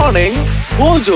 Morning Mojo.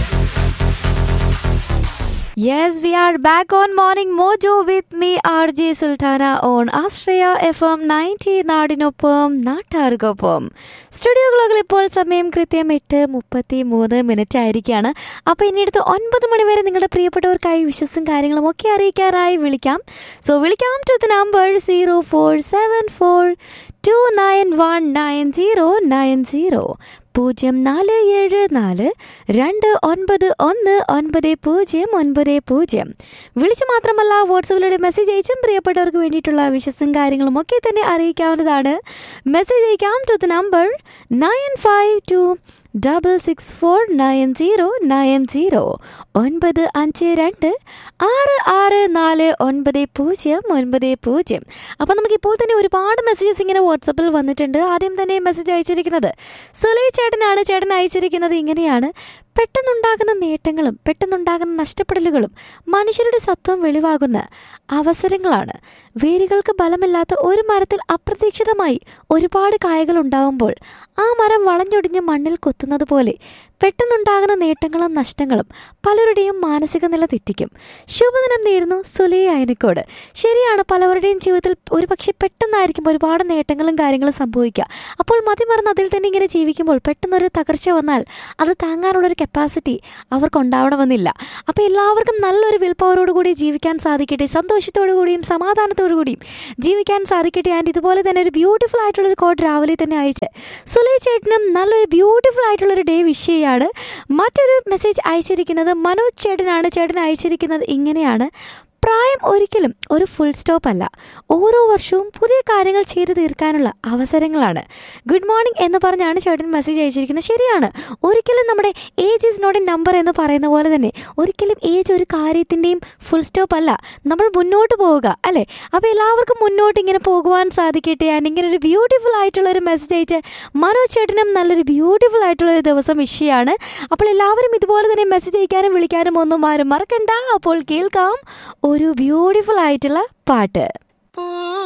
Yes, we are back on Morning Mojo with me, RJ Sultana on Astraya FM 90 നാടിനൊപ്പം നാട്ടാർക്കൊപ്പം studio ഗ്ലോക്കിൽ ഇപ്പോൾ സമയം കൃത്യം എട്ട് മുപ്പത്തി മൂന്ന് മിനിറ്റ് ആയിരിക്കുകയാണ് അപ്പോൾ ഇനി അടുത്ത് ഒൻപത് മണി വരെ നിങ്ങളുടെ പ്രിയപ്പെട്ടവർക്കായി വിശ്വസും കാര്യങ്ങളും ഒക്കെ അറിയിക്കാറായി വിളിക്കാം സോ വിളിക്കാം to the number zero four seven four two nine one nine zero nine zero പൂജ്യം നാല് ഏഴ് നാല് രണ്ട് ഒൻപത് ഒന്ന് ഒൻപത് പൂജ്യം ഒൻപത് പൂജ്യം വിളിച്ചു മാത്രമല്ല വാട്സപ്പിലൂടെ മെസ്സേജ് അയച്ചും പ്രിയപ്പെട്ടവർക്ക് വേണ്ടിയിട്ടുള്ള വിശ്വസും കാര്യങ്ങളും ഒക്കെ തന്നെ അറിയിക്കാവുന്നതാണ് മെസ്സേജ് അയക്കാം to the number nine five two double six four nine zero nine zero ഒൻപത് അഞ്ച് രണ്ട് ആറ് ആറ് നാല് ഒൻപത് പൂജ്യം ഒൻപത് പൂജ്യം അപ്പോൾ നമുക്ക് ഇപ്പോൾ തന്നെ ഒരുപാട് മെസ്സേജസ് ഇങ്ങനെ വാട്സപ്പിൽ വന്നിട്ടുണ്ട് ആദ്യം തന്നെ മെസ്സേജ് അയച്ചിരിക്കുന്നത് സുലൈ ചേട്ടനാണ് ചേട്ടൻ അയച്ചിരിക്കുന്നത് ഇങ്ങനെയാണ് പെട്ടെന്നുണ്ടാകുന്ന നേട്ടങ്ങളും പെട്ടെന്നുണ്ടാകുന്ന നഷ്ടപ്പെടലുകളും മനുഷ്യരുടെ സത്വം വെളിവാകുന്ന അവസരങ്ങളാണ് വേരുകൾക്ക് ബലമില്ലാത്ത ഒരു മരത്തിൽ അപ്രതീക്ഷിതമായി ഒരുപാട് കായകൾ ഉണ്ടാവുമ്പോൾ ആ മരം വളഞ്ഞൊടിഞ്ഞ് മണ്ണിൽ കൊത്തുന്നത് പോലെ പെട്ടെന്നുണ്ടാകുന്ന നേട്ടങ്ങളും നഷ്ടങ്ങളും പലരുടെയും മാനസിക നില തെറ്റിക്കും ശുഭദിനം നേരുന്നു സുലൈ അയനക്കോട് ശരിയാണ് പലവരുടെയും ജീവിതത്തിൽ ഒരുപക്ഷെ പെട്ടെന്നായിരിക്കും ഒരുപാട് നേട്ടങ്ങളും കാര്യങ്ങളും സംഭവിക്കുക അപ്പോൾ മതിമറന്ന് അതിൽ തന്നെ ഇങ്ങനെ ജീവിക്കുമ്പോൾ പെട്ടെന്നൊരു തകർച്ച വന്നാൽ അത് താങ്ങാനുള്ളൊരു കപ്പാസിറ്റി അവർക്ക് ഉണ്ടാവണമെന്നില്ല അപ്പോൾ എല്ലാവർക്കും നല്ലൊരു വിൽ പവറോട് കൂടി ജീവിക്കാൻ സാധിക്കട്ടെ സന്തോഷത്തോടു കൂടിയും സമാധാനത്തോടു കൂടിയും ജീവിക്കാൻ സാധിക്കട്ടെ ആൻഡ് ഇതുപോലെ തന്നെ ഒരു ബ്യൂട്ടിഫുൾ ആയിട്ടുള്ളൊരു കോഡ് രാവിലെ തന്നെ അയച്ച് സുലൈ ചേട്ടനും നല്ലൊരു ബ്യൂട്ടിഫുൾ ആയിട്ടുള്ളൊരു ഡേ വിഷ് ചെയ്യാണ് മറ്റൊരു മെസ്സേജ് അയച്ചിരിക്കുന്നത് മനോജ് ചേട്ടനാണ് ചേട്ടൻ അയച്ചിരിക്കുന്നത് ഇങ്ങനെയാണ് പ്രായം ഒരിക്കലും ഒരു ഫുൾ സ്റ്റോപ്പ് അല്ല ഓരോ വർഷവും പുതിയ കാര്യങ്ങൾ ചെയ്തു തീർക്കാനുള്ള അവസരങ്ങളാണ് ഗുഡ് മോർണിംഗ് എന്ന് പറഞ്ഞാണ് ചേട്ടൻ മെസ്സേജ് അയച്ചിരിക്കുന്നത് ശരിയാണ് ഒരിക്കലും നമ്മുടെ age is not a number എന്ന് പറയുന്ന പോലെ തന്നെ ഒരിക്കലും ഏജ് ഒരു കാര്യത്തിൻ്റെയും ഫുൾ സ്റ്റോപ്പ് അല്ല നമ്മൾ മുന്നോട്ട് പോവുക അല്ലേ അപ്പോൾ എല്ലാവർക്കും മുന്നോട്ട് ഇങ്ങനെ പോകുവാൻ സാധിക്കട്ടെ ആൻഡ് ഇങ്ങനെ ഒരു ബ്യൂട്ടിഫുൾ ആയിട്ടുള്ള ഒരു മെസ്സേജ് അയച്ച് മനോജ് ചേട്ടനും നല്ലൊരു ബ്യൂട്ടിഫുൾ ആയിട്ടുള്ള ഒരു ദിവസം വിഷയമാണ് അപ്പോൾ എല്ലാവരും ഇതുപോലെ തന്നെ മെസ്സേജ് അയക്കാനും വിളിക്കാനും ഒന്നും ആരും മറക്കണ്ട അപ്പോൾ കേൾക്കാം ഒരു ബ്യൂട്ടിഫുൾ ആയിട്ടുള്ള പാട്ട്